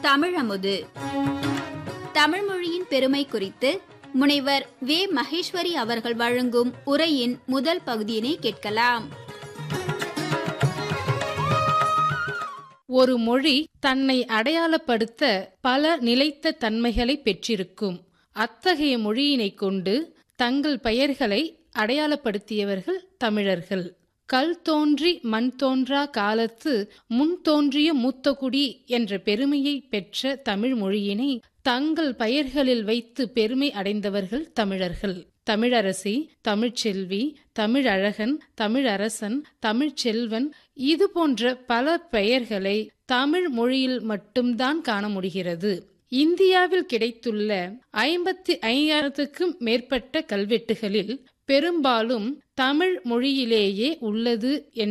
தமிழமுது தமிழ் மொழியின் பெருமை குறித்து முனைவர் வே மகேஸ்வரி அவர்கள் வழங்கும் உரையின் முதல் பகுதியினை கேட்கலாம் ஒரு மொழி தன்னை அடையாளப்படுத்த பல நிலைத்த தன்மைகளை பெற்றிருக்கும் அத்தகைய மொழியினைக் கொண்டு தங்கள் பெயர்களை அடையாளப்படுத்தியவர்கள் தமிழர்கள் கல் தோன்றி மண் தோன்றா காலத்து முன் தோன்றிய மூத்தகுடி என்ற பெருமையை பெற்ற தமிழ் மொழியினை தங்கள் பெயர்களில் வைத்து பெருமை அடைந்தவர்கள் தமிழர்கள் தமிழரசி தமிழ்ச்செல்வி தமிழழகன் தமிழரசன் தமிழ்ச்செல்வன் இது போன்ற பல பெயர்களை தமிழ் மொழியில் மட்டும்தான் காண முடிகிறது இந்தியாவில் கிடைத்துள்ள ஐம்பத்தி ஐயாயிரத்துக்கும் மேற்பட்ட கல்வெட்டுகளில் பெரும்பாலும் தமிழ் மொழியிலேயே உள்ளது